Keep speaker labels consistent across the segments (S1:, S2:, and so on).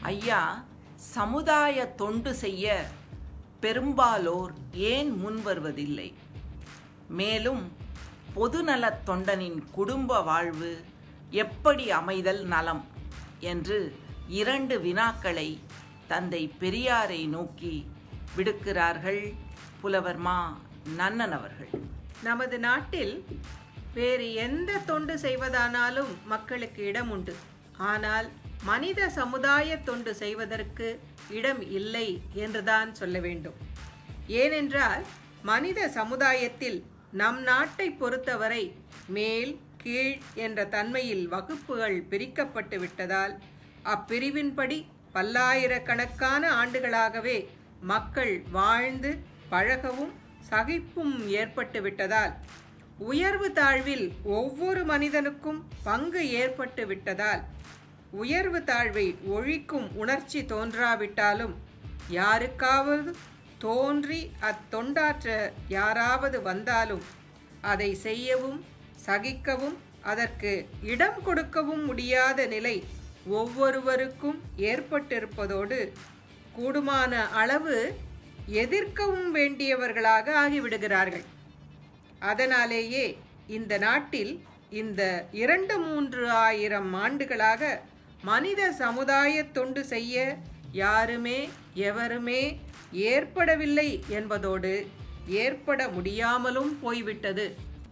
S1: ஐயா சமுதாய தொண்டு செய்ய பெரும்பாலோர் ஏன் முன்வருவதில்லை மேலும் பொதுநலத் தொண்டனின் குடும்ப வாழ்வு எப்படி அமைதல் நலம் என்று இரண்டு வினாக்களை தந்தை பெரியாரை நோக்கி விடுக்கிறார்கள் புலவர் மா நன்னன் அவர்கள்
S2: நமது நாட்டில் வேறு எந்த தொண்டு செய்வதானாலும் மக்களுக்கு இடம் உண்டு ஆனால் மனித சமுதாய தொண்டு செய்வதற்கு இடம் இல்லை என்றுதான் சொல்ல வேண்டும் ஏனென்றால் மனித சமுதாயத்தில் நம் நாட்டை பொறுத்தவரை மேல் கீழ் என்ற தன்மையில் வகுப்புகள் பிரிக்கப்பட்டு விட்டதால் அப்பிரிவின்படி பல்லாயிரக்கணக்கான ஆண்டுகளாகவே மக்கள் வாழ்ந்து பழகவும் சகிப்பும் ஏற்பட்டு விட்டதால் உயர்வு தாழ்வில் ஒவ்வொரு மனிதனுக்கும் பங்கு ஏற்பட்டு விட்டதால் உயர்வு தாழ்வை ஒழிக்கும் உணர்ச்சி தோன்றாவிட்டாலும் யாருக்காவது தோன்றி அத்தொண்டாற்ற யாராவது வந்தாலும் அதை செய்யவும் சகிக்கவும் அதற்கு இடம் கொடுக்கவும் முடியாத நிலை ஒவ்வொருவருக்கும் ஏற்பட்டிருப்பதோடு கூடுமான அளவு எதிர்க்கவும் வேண்டியவர்களாக ஆகிவிடுகிறார்கள் அதனாலேயே இந்த நாட்டில் இந்த இரண்டு மூன்று ஆயிரம் ஆண்டுகளாக மனித சமுதாய தொண்டு செய்ய யாருமே எவருமே ஏற்படவில்லை என்பதோடு ஏற்பட முடியாமலும் போய்விட்டது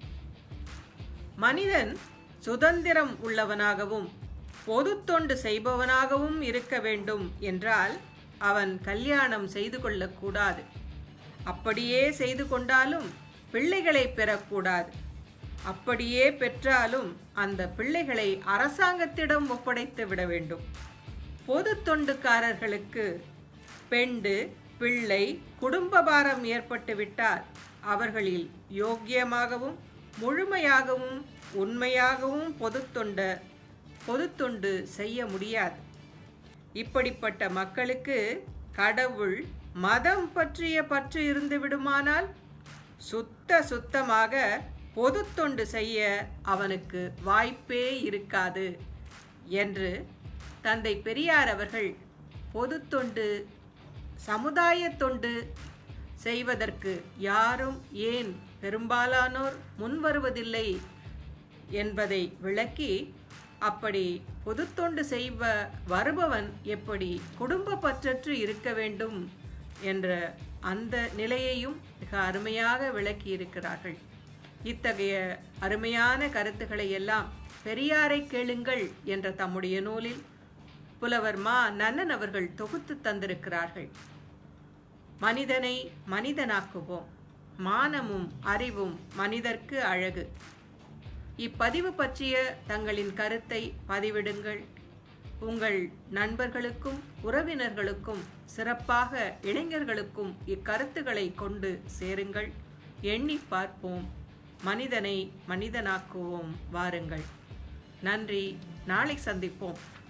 S2: மனிதன் சுதந்திரம் உள்ளவனாகவும் பொது தொண்டு செய்பவனாகவும் இருக்க வேண்டும் என்றால் அவன் கல்யாணம் செய்து கொள்ளக்கூடாது அப்படியே செய்து கொண்டாலும் பிள்ளைகளை பெறக்கூடாது அப்படியே பெற்றாலும் அந்த பிள்ளைகளை அரசாங்கத்திடம் ஒப்படைத்து விட வேண்டும் பொது தொண்டுக்காரர்களுக்கு பெண்டு பிள்ளை குடும்ப பாரம் ஏற்பட்டுவிட்டால் அவர்களில் யோக்கியமாகவும் முழுமையாகவும் உண்மையாகவும் பொது தொண்ட பொது தொண்டு செய்ய முடியாது இப்படிப்பட்ட மக்களுக்கு கடவுள் மதம் பற்றிய பற்று இருந்து விடுமானால் சுத்த சுத்தமாக பொது தொண்டு செய்ய அவனுக்கு வாய்ப்பே இருக்காது என்று தந்தை பெரியார் அவர்கள் பொது தொண்டு சமுதாய தொண்டு செய்வதற்கு யாரும் ஏன் பெரும்பாலானோர் முன்வருவதில்லை என்பதை விளக்கி அப்படி பொது தொண்டு செய்வ வருபவன் எப்படி குடும்ப பற்றற்று இருக்க வேண்டும் என்ற அந்த நிலையையும் மிக அருமையாக விளக்கி இருக்கிறார்கள் இத்தகைய அருமையான கருத்துக்களை எல்லாம் பெரியாரை கேளுங்கள் என்ற தம்முடைய நூலில் புலவர் மா நன்னன் அவர்கள் தொகுத்து தந்திருக்கிறார்கள் மனிதனை மனிதனாக்குவோம் மானமும் அறிவும் மனிதர்க்கு அழகு இப்பதிவு பற்றிய தங்களின் கருத்தை பதிவிடுங்கள் உங்கள் நண்பர்களுக்கும் உறவினர்களுக்கும் சிறப்பாக இளைஞர்களுக்கும் இக்கருத்துக்களை கொண்டு சேருங்கள் எண்ணி பார்ப்போம் மனிதனை மனிதனாக்குவோம் வாருங்கள் நன்றி நாளை சந்திப்போம்